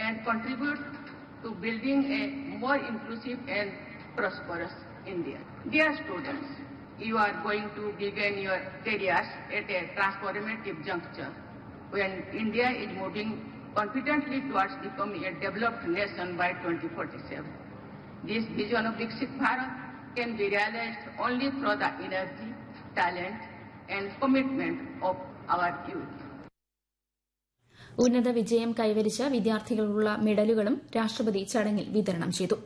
and contribute to building a more inclusive and prosperous India. Dear students, you are going to begin your careers at a transformative juncture when India is moving confidently towards becoming a developed nation by 2047. This vision of Viksit Bharat can be realized only through the energy, talent and commitment of our youth. ഉന്നത വിജയം കൈവരിച്ച വിദ്യാർത്ഥികൾക്കുള്ള മെഡലുകളും രാഷ്ട്രപതി ചടങ്ങിൽ വിതരണം ചെയ്തു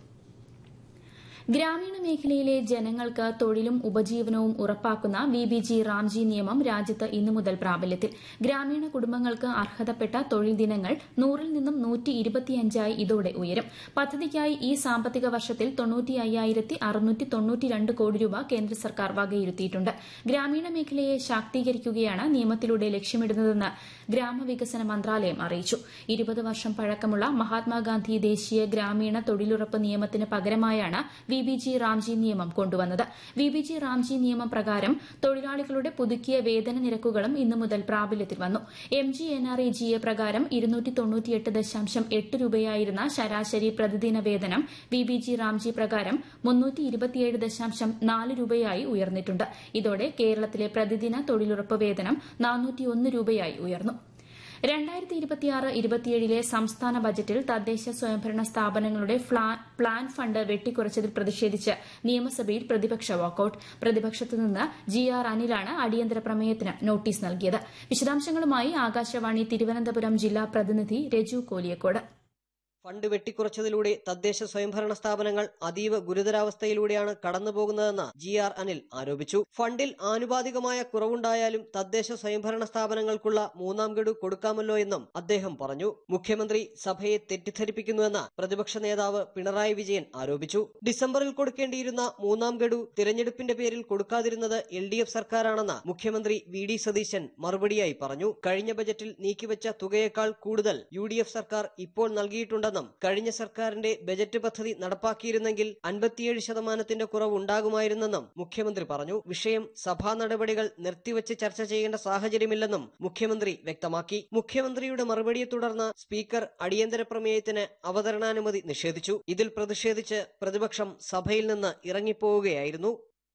ഗ്രാമീണ മേഖലയിലെ ജനങ്ങൾക്ക് തൊഴിലും ഉപജീവനവും ഉറപ്പാക്കുന്ന വി ബി ജി റാംജി നിയമം രാജ്യത്ത് ഇന്നു മുതൽ പ്രാബല്യത്തിൽ ഗ്രാമീണ കുടുംബങ്ങൾക്ക് അർഹതപ്പെട്ട തൊഴിൽ ദിനങ്ങൾ നൂറിൽ നിന്നും നൂറ്റി ഇരുപത്തിയഞ്ചായി ഇതോടെ ഉയരും പദ്ധതിക്കായി ഈ സാമ്പത്തിക വർഷത്തിൽ തൊണ്ണൂറ്റി അയ്യായിരത്തി അറുന്നൂറ്റി തൊണ്ണൂറ്റിരണ്ട് കോടി രൂപ കേന്ദ്ര സർക്കാർ വകയിരുത്തിയിട്ടുണ്ട് ഗ്രാമീണ മേഖലയെ ശാക്തീകരിക്കുകയാണ് നിയമത്തിലൂടെ ലക്ഷ്യമിടുന്നതെന്ന് ഗ്രാമവികസന മന്ത്രാലയം അറിയിച്ചു ഇരുപത് വർഷം പഴക്കമുള്ള മഹാത്മാഗാന്ധി ദേശീയ ഗ്രാമീണ തൊഴിലുറപ്പ് നിയമത്തിന് പകരമായാണ് വി ബി ജി റാംജി നിയമം കൊണ്ടുവന്നത് വി ബി ജി റാംജി നിയമം പ്രകാരം തൊഴിലാളികളുടെ പുതുക്കിയ വേതന നിരക്കുകളും ഇന്നു മുതൽ പ്രാബല്യത്തിൽ വന്നു M G N R E G A പ്രകാരം ഇരുന്നൂറ്റി തൊണ്ണൂറ്റിയെട്ട് ദശാംശം എട്ട് രൂപയായിരുന്ന ശരാശരി പ്രതിദിന വേതനം വി ബി ജി റാംജി പ്രകാരം മുന്നൂറ്റി ഇരുപത്തിയേഴ് ദശാംശം നാല് രൂപയായി ഉയർന്നിട്ടുണ്ട് ഇതോടെ കേരളത്തിലെ പ്രതിദിന തൊഴിലുറപ്പ് വേതനം നാനൂറ്റിയൊന്ന് രൂപയായി ഉയർന്നു രണ്ടായിരത്തി ഇരുപത്തിയാറ് ഇരുപത്തിയേഴിലെ സംസ്ഥാന ബജറ്റിൽ തദ്ദേശ സ്വയംഭരണ സ്ഥാപനങ്ങളുടെ പ്ലാൻ ഫണ്ട് വെട്ടിക്കുറച്ചതിൽ പ്രതിഷേധിച്ച് നിയമസഭയിൽ പ്രതിപക്ഷ വാക്കൌട്ട് പ്രതിപക്ഷത്തുനിന്ന് ജി ആർ അനിലാണ് അടിയന്തര പ്രമേയത്തിന് നോട്ടീസ് നൽകിയത് വിശദാംശങ്ങളുമായി ആകാശവാണി തിരുവനന്തപുരം ജില്ലാ പ്രതിനിധി രജു കോലിയക്കോട് ഫണ്ട് വെട്ടിക്കുറച്ചതിലൂടെ തദ്ദേശ സ്വയംഭരണ സ്ഥാപനങ്ങൾ അതീവ ഗുരുതരാവസ്ഥയിലൂടെയാണ് കടന്നുപോകുന്നതെന്ന് ജി ആർ അനിൽ ആരോപിച്ചു ഫണ്ടിൽ ആനുപാതികമായ കുറവുണ്ടായാലും തദ്ദേശ സ്വയംഭരണ സ്ഥാപനങ്ങൾക്കുള്ള മൂന്നാം ഗഡു കൊടുക്കാമല്ലോ എന്നും അദ്ദേഹം പറഞ്ഞു മുഖ്യമന്ത്രി സഭയെ തെറ്റിദ്ധരിപ്പിക്കുന്നുവെന്ന് പ്രതിപക്ഷ നേതാവ് പിണറായി വിജയൻ ആരോപിച്ചു ഡിസംബറിൽ കൊടുക്കേണ്ടിയിരുന്ന മൂന്നാം ഗഡു തിരഞ്ഞെടുപ്പിന്റെ പേരിൽ കൊടുക്കാതിരുന്നത് എൽ ഡി എഫ് സർക്കാരാണെന്ന് മുഖ്യമന്ത്രി വി ഡി സതീശൻ മറുപടിയായി പറഞ്ഞു കഴിഞ്ഞ ബജറ്റിൽ നീക്കിവച്ച തുകയേക്കാൾ കൂടുതൽ യു ഡി എഫ് സർക്കാർ ഇപ്പോൾ നൽകിയിട്ടുണ്ടെന്നും കഴിഞ്ഞ സർക്കാരിന്റെ ബജറ്റ് പദ്ധതി നടപ്പാക്കിയിരുന്നെങ്കിൽ അൻപത്തിയേഴ് ശതമാനത്തിന്റെ കുറവ് ഉണ്ടാകുമായിരുന്നെന്നും മുഖ്യമന്ത്രി പറഞ്ഞു വിഷയം സഭാ നടപടികൾ നിർത്തിവച്ച് ചർച്ച ചെയ്യേണ്ട സാഹചര്യമില്ലെന്നും മുഖ്യമന്ത്രി വ്യക്തമാക്കി മുഖ്യമന്ത്രിയുടെ മറുപടിയെ തുടർന്ന് സ്പീക്കർ അടിയന്തര പ്രമേയത്തിന് അവതരണാനുമതി നിഷേധിച്ചു ഇതിൽ പ്രതിഷേധിച്ച് പ്രതിപക്ഷം സഭയിൽ നിന്ന് ഇറങ്ങിപ്പോവുകയായിരുന്നു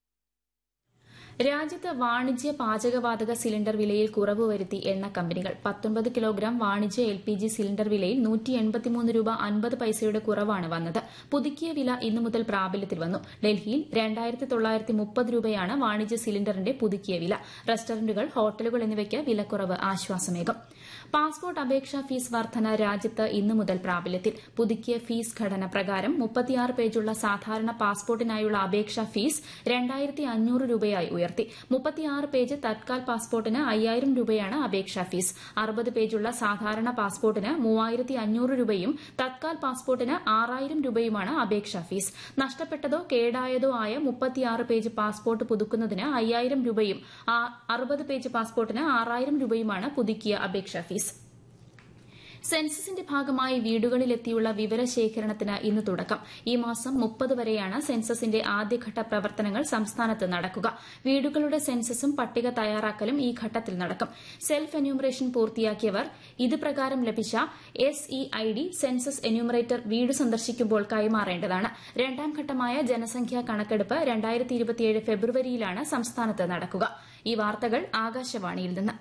രാജ്യത്ത് വാണിജ്യ പാചകവാതക സിലിണ്ടർ വിലയിൽ കുറവ് വരുത്തി എണ്ണ കമ്പനികൾ പത്തൊൻപത് കിലോഗ്രാം വാണിജ്യ എൽ പി ജി സിലിണ്ടർ വിലയിൽ നൂറ്റി എൺപത്തിമൂന്ന് രൂപ അൻപത് പൈസയുടെ കുറവാണ് വന്നത് പുതുക്കിയ വില ഇന്നു മുതൽ പ്രാബല്യത്തിൽ വന്നു ഡൽഹിയിൽ രണ്ടായിരത്തി തൊള്ളായിരത്തി മുപ്പത് രൂപയാണ് വാണിജ്യ സിലിണ്ടറിന്റെ പുതുക്കിയ വില റെസ്റ്റോറന്റുകൾ ഹോട്ടലുകൾ എന്നിവയ്ക്ക് വിലക്കുറവ് ആശ്വാസമേകും പാസ്പോർട്ട് അപേക്ഷാ ഫീസ് വർധന രാജ്യത്ത് ഇന്നു മുതൽ പ്രാബല്യത്തിൽ പുതുക്കിയ ഫീസ് ഘടന പ്രകാരം മുപ്പത്തിയാറ് പേജുള്ള സാധാരണ പാസ്പോർട്ടിനായുള്ള അപേക്ഷാ ഫീസ് രണ്ടായിരത്തി അഞ്ഞൂറ് രൂപയായി ഉയർത്തി മുപ്പത്തിയാറ് പേജ് തത്കാൽ പാസ്പോർട്ടിന് അയ്യായിരം രൂപയാണ് അപേക്ഷാ ഫീസ് അറുപത് പേജുള്ള സാധാരണ പാസ്പോർട്ടിന് മൂവായിരത്തി അഞ്ഞൂറ് രൂപയും തത്കാൽ പാസ്പോർട്ടിന് ആറായിരം രൂപയുമാണ് അപേക്ഷാ ഫീസ് നഷ്ടപ്പെട്ടതോ കേടായതോ ആയ മുപ്പത്തിയാറ് പേജ് പാസ്പോർട്ട് പുതുക്കുന്നതിന് അയ്യായിരം രൂപയും അറുപത് പേജ് പാസ്പോർട്ടിന് ആറായിരം രൂപയുമാണ് പുതുക്കിയ അപേക്ഷാ ഫീസ് സെൻസസിന്റെ ഭാഗമായി വീടുകളിലെത്തിയുള്ള വിവരശേഖരണത്തിന് ഇന്ന് തുടക്കം ഈ മാസം മുപ്പത് വരെയാണ് സെൻസസിന്റെ ആദ്യഘട്ട പ്രവർത്തനങ്ങൾ സംസ്ഥാനത്ത് നടക്കുക വീടുകളുടെ സെൻസസും പട്ടിക തയ്യാറാക്കലും ഈ ഘട്ടത്തിൽ നടക്കും സെൽഫ് എന്യൂമറേഷൻ പൂർത്തിയാക്കിയവർ ഇത് പ്രകാരം ലഭിച്ച S E I D census enumerator വീട് സന്ദർശിക്കുമ്പോൾ കൈമാറേണ്ടതാണ് രണ്ടാം ഘട്ടമായ ജനസംഖ്യാ കണക്കെടുപ്പ് രണ്ടായിരത്തി ഫെബ്രുവരിയിലാണ് സംസ്ഥാനത്ത് നടക്കുക ഈ വാർത്തകൾ ആകാശവാണിയിൽ നിന്ന്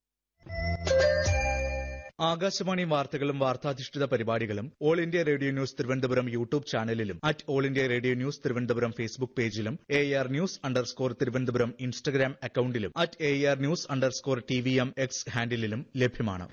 ആകാശവാണി വാർത്തകളും വാർത്താധിഷ്ഠിത പരിപാടികളും all India radio news Thiruvananthapuram YouTube ചാനലിലും at all India radio news Thiruvananthapuram Facebook പേജിലും A R news underscore Thiruvananthapuram Instagram അക്കൌണ്ടിലും at A R news underscore T V M X ഹാൻഡിലും ലഭ്യമാണ്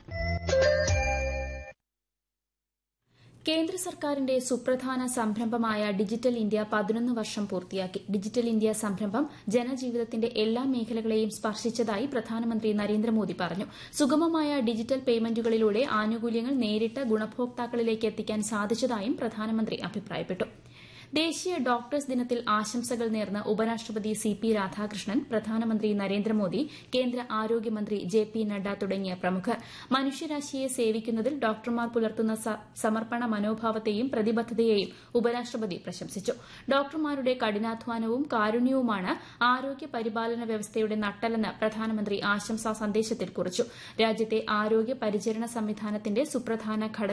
കേന്ദ്ര സർക്കാരിന്റെ സുപ്രധാന സംരംഭമായ ഡിജിറ്റൽ ഇന്ത്യ പതിനൊന്ന് വർഷം പൂർത്തിയാക്കി ഡിജിറ്റൽ ഇന്ത്യ സംരംഭം ജനജീവിതത്തിന്റെ എല്ലാ മേഖലകളെയും സ്പർശിച്ചതായി പ്രധാനമന്ത്രി നരേന്ദ്രമോദി പറഞ്ഞു സുഗമമായ ഡിജിറ്റൽ പേയ്മെന്റുകളിലൂടെ ആനുകൂല്യങ്ങൾ നേരിട്ട് ഗുണഭോക്താക്കളിലേക്ക് എത്തിക്കാൻ സാധിച്ചതായും പ്രധാനമന്ത്രി അഭിപ്രായപ്പെട്ടു ദേശീയ ഡോക്ടേഴ്സ് ദിനത്തിൽ ആശംസകൾ നേർന്ന് ഉപരാഷ്ട്രപതി സി പി രാധാകൃഷ്ണൻ പ്രധാനമന്ത്രി നരേന്ദ്രമോദി കേന്ദ്ര ആരോഗ്യമന്ത്രി ജെ പി നഡ്ഡ തുടങ്ങിയ പ്രമുഖർ മനുഷ്യരാശിയെ സേവിക്കുന്നതിൽ ഡോക്ടർമാർ പുലർത്തുന്ന സമർപ്പണ മനോഭാവത്തെയും പ്രതിബദ്ധതയെയും ഉപരാഷ്ട്രപതി പ്രശംസിച്ചു ഡോക്ടർമാരുടെ കഠിനാധ്വാനവും കാരുണ്യവുമാണ് ആരോഗ്യ പരിപാലന വ്യവസ്ഥയുടെ നട്ടെല്ലെന്ന് പ്രധാനമന്ത്രി ആശംസാ സന്ദേശത്തിൽ കുറിച്ചു രാജ്യത്തെ ആരോഗ്യ പരിചരണ സംവിധാനത്തിന്റെ സുപ്രധാന ഘടക